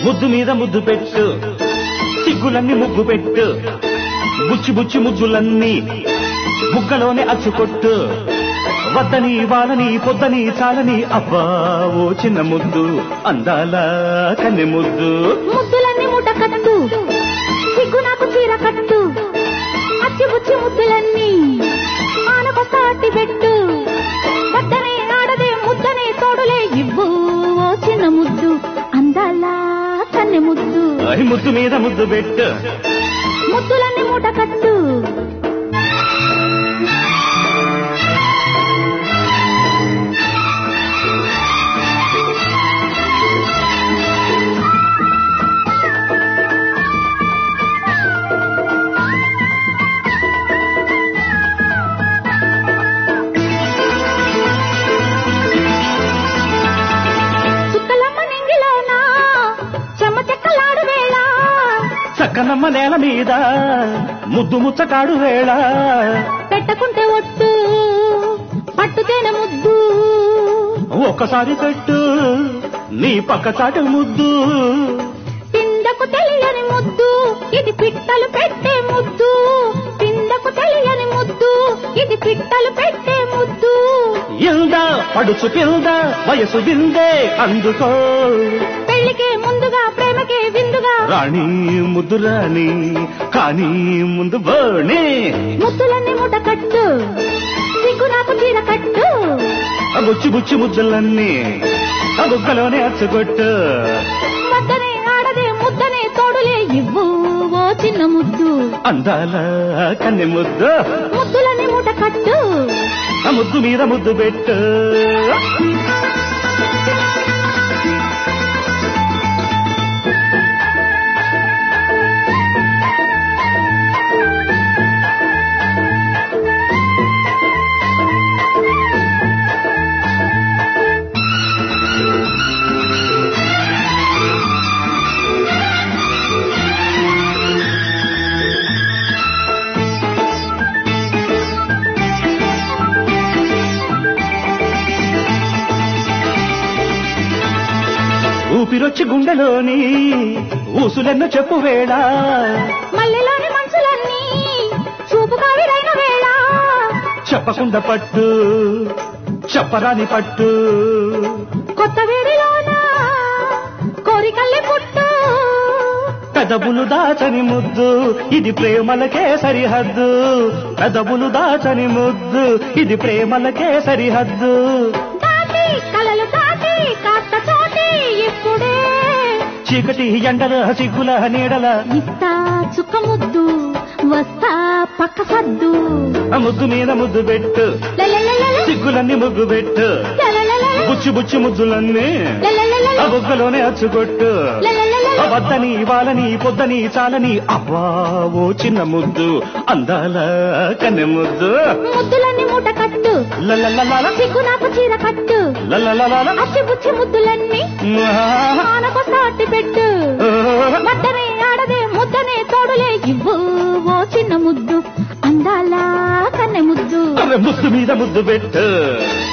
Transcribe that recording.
ముద్దు మీద ముద్దు పెట్టు సిగ్గులన్నీ ముగ్గు పెట్టు బుచ్చి బుచ్చి ముద్దులన్నీ బుక్కలోనే అచ్చుకొట్టు వద్దని వాళ్ళని పొద్దని చాలని అబ్బా ఓ చిన్న ముద్దు అందాల కన్నె ముద్దు ముద్దులన్నీ మూట కట్టు సిగ్గు నాకు చీర కట్టు అచ్చి బుచ్చి ముద్దులన్నీ ఆనకొస్త అట్టి పెట్టు వద్దనే ఆడదే ముద్దనే తోడులే ఇవ్వు ఓ చిన్న ముద్దు అందాల కన్నె ముద్దు ఐ ముద్దు మీద ముద్దు పెట్టు ముద్దులన్నీ మూట కట్టు చుక్కలమ్మ నింగిలోనా చెమ్మ చెక్కలాడు వేళ చక్కనమ్మ నేల మీద ముద్దు ముచ్చకాడు వేళ పెట్టకుంటే ఒట్టు పట్టుతేనే ముద్దు ఒక్కసారి పెట్టు నీ పక్క చాటు ముద్దు పిందకు తెలియని ముద్దు ఇది పిట్టలు పెట్టే ముద్దు పిందకు తెలియని ముద్దు ఇది పిట్టలు పెట్టే ముద్దు ఇంద పడుచు కింద వయసు విందే అందుకో పెళ్లికే ముందుగా ప్రేమకే విందుగా రాణి ముద్దు రాణి కానీ ముందు బోణి ముద్దులన్నీ మూట కట్టు సిగ్గు నాకు చీర కట్టు ఆ బుచ్చి బుచ్చి ముద్దులన్నీ ఆ బుగ్గలోనే అచ్చుకొట్టు వద్దనే ఆడదే ముద్దనే తోడులే ఇవ్వు ఓ చిన్న ముద్దు అందాల కన్నె ముద్దు ముద్దులన్నీ మూట కట్టు ఆ ముద్దు మీద ముద్దు పెట్టు ఊపిరొచ్చి గుండెలోని ఊసులెన్నో చెప్పు వేళ మల్లెలోని మనసులన్నీ చూపు కావిరైన వేళ చెప్పకుండా పట్టు చెప్పరాని పట్టు కొత్త వేడిలోన కోరికల్లే పుట్టు పెదవులు దాచని ముద్దు ఇది ప్రేమలకే సరిహద్దు పెదవులు దాచని ముద్దు ఇది ప్రేమలకే సరిహద్దు దాటి కలలు దాటి కాస్త చోటి ఇప్పుడే చీకటి ఎండల సిగ్గుల నీడల ఇస్తా చుక్క ముద్దు వస్తా పక్క సద్దు ఆ ముద్దు మీద ముద్దు పెట్టు లలలలల, సిగ్గులన్నీ ముగ్గు పెట్టు లలలలల, బుచ్చి బుచ్చి ముద్దులన్నీ లలలలల, ఆ బుగ్గలోనే అచ్చుకొట్టు లలలలల. ఆ వద్దని వాళ్ళని పొద్దని చాలని అబ్బా ఓ చిన్న ముద్దు అందాల కన్నె ముద్దు ముద్దులన్నీ మూట కట్టు లలలలల, సిగ్గు నాకు చీర కట్టు లలలలల, అచ్చి బుచ్చి ముద్దులన్నీ ఆహా, ఆనకొస్త అట్టి పెట్టు ఆహా. వద్దనే ఆడదే ముద్దనే తోడులే ఇవ్వు ఓ చిన్న ముద్దు అందాల కన్నె ముద్దు అరే ముద్దు మీద ముద్దు పెట్టు